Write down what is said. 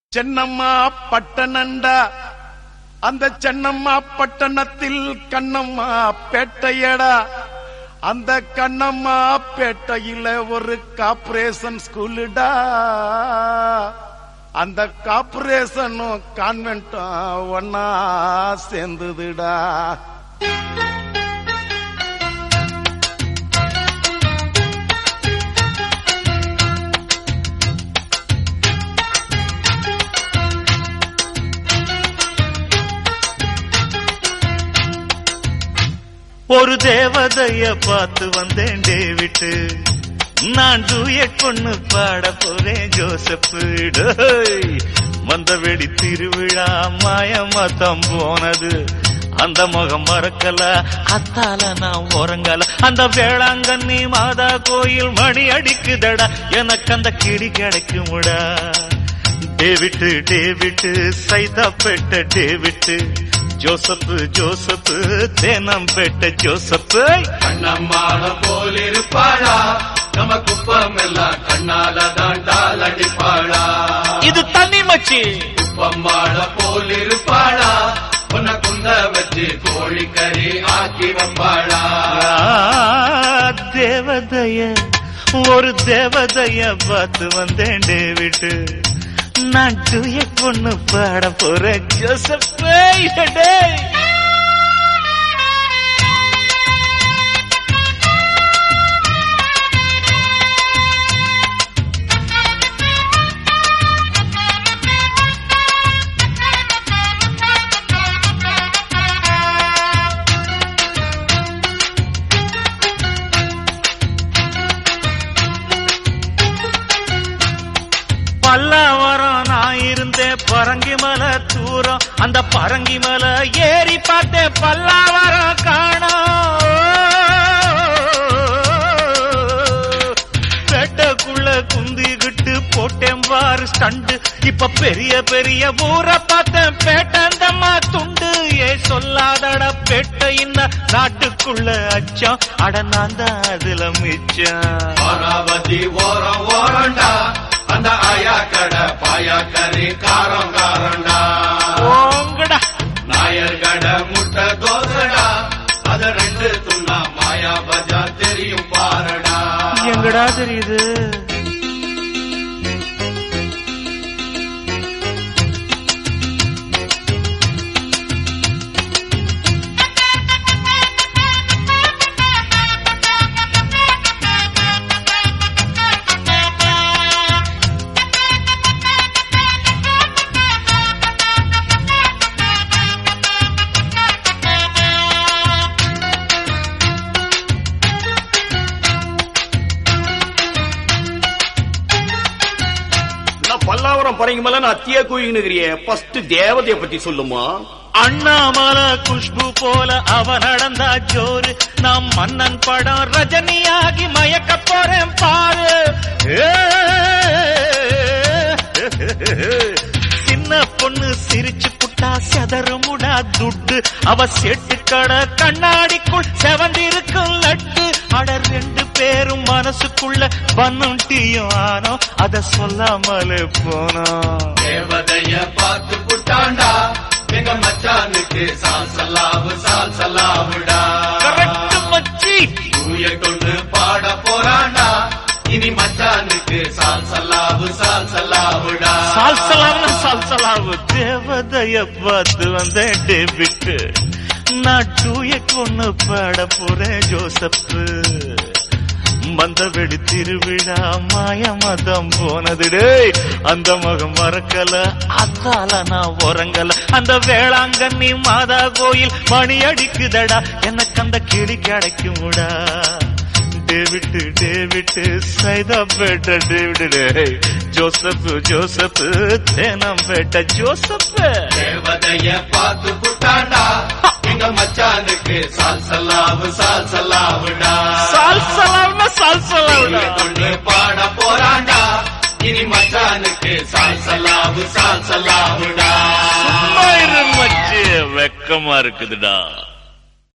சென்னம்மா பட்டணண்டா அந்த சென்னம்மா பட்டணத்தில் கண்ணம்மா பேட்டையடா அந்த கண்ணம்மா பேட்டையில ஒரு கார்பரேஷன் ஸ்கூலுடா அந்த கார்பரேஷனும் கான்வென்ட்டும் ஒன்னா சேர்ந்ததுடா ஒரு தேவதைய பார்த்து வந்தேன் டேவிட்டு நான் டூயட் பொண்ணு பாட போறேன் ஜோசப்பு டேய். வந்த வெடி திருவிழா மாயமாத்தம் போனது அந்த முகம் மறக்கல அத்தால நான் உறங்கல அந்த வேளாங்கண்ணி மாதா கோயில் மணி அடிக்குதடா எனக்கு அந்த கிடி கிடைக்குமுடா David David Saidapet David Joseph Joseph Teynampet Joseph கண்ணம்மாள போலிருப்பாளா நம்ம குப்பம் எல்லாம் கண்ணால தாண்டால் அடிப்பாளா இது தண்ணி மச்சி குப்பம்மாள போலிருப்பாளா உன்னை குந்த வச்சு கோழிக்கறி ஆக்கி வைப்பாளா ஆ, தேவதைய ஒரு தேவதைய பார்த்து வந்தேன் டேவிட்டு நான் டூயட் பொண்ணு பாட போறேன் ஜோசப்பே டேய் பல்லாவரம் நான் இருந்தேன் பரங்கி மலை தூரம் அந்த பரங்கி மலை ஏறி பார்த்தேன் பல்லாவரம் காணோம் பேட்டைக்குள்ள குந்திக்கிட்டு போட்டேன் பாரு ஸ்டண்டு இப்ப பெரிய பெரிய ஊரை பார்த்தேன் பேட்டந்தம்மா துண்டு ஏ சொல்லாதட பேட்டை இன்ன நாட்டுக்குள்ள அச்சம் அட நான் தான் அதுல மிச்சம் அமராவதி ஓரம் ஓரண்டா அந்த ஆயா கடை பாயா கறி காரம் காரண்டா ஓங்கடா நாயர் கடை முட்டை தோசடா அத ரெண்டு துண்ணா மாயா பஜார் தெரியும் பாரடா எங்கடா தெரியுது நான் பல்லாவரம் பறங்க மேல நான் அத்தியா கூயினுக்கிறிய ஃபர்ஸ்ட் தேவதைய பத்தி சொல்லுமா அண்ணாமலை குஷ்பு போல அவ நடந்தா ஜோரு நாம் மன்னன் படம் ரஜினியாகி மயக்க போறேன் பாரு ஏ! சின்ன பொண்ணு சிரிச்சு புட்டா செதறுமுடா துட்டு அவ செட்டு கடை கண்ணாடிக்குள் செவந்திருக்கும் லட்டு அட ரெண்டு பேரும் மனசுக்குள்ள பண்ணும் டீயும் ஆனோ அத சொல்லாமலே போனோம் தேவதைய பார்த்து புட்டாண்டா எங்க மச்சானுக்கு சால் சல்லாவு சால் சல்லாவுடா கரெக்ட் மச்சி தூய கொண்டு பாட போறாண்டா இனி மச்சானுக்கு சால் சல்லாவு சால் சல்லாவுடா சால்சலாவுல சால்சலாவு தேவதைய பார்த்து வந்தேன் டேவிட்டு நான் டூயட் ஒண்ணு பாட போறேன் ஜோசப்பு மந்த வெடி திருவிழா மாய மதம் போனது டேய் அந்த மகம் மறக்கல அத்தால நான் உறங்கல அந்த வேளாங்கண்ணி மாதா கோயில் மணி அடிக்குதடா எனக்கு அந்த கிளி கிடைக்குமுடா David David Saidapet David டேய் Joseph Joseph Teynampet Joseph தேவதைய பார்த்து புட்டாண்டா எங்க மச்சானுக்கு சால் சல்லாவு சால் சல்லாவுடா சால்சலாவுனா சால்சலாவுடா தூய கொண்டு பாட போறாண்டா இனி மச்சானுக்கு சால் சல்லாவு சால் சல்லாவுடா சும்மா இரு மச்சி வெக்கமா இருக்குதுடா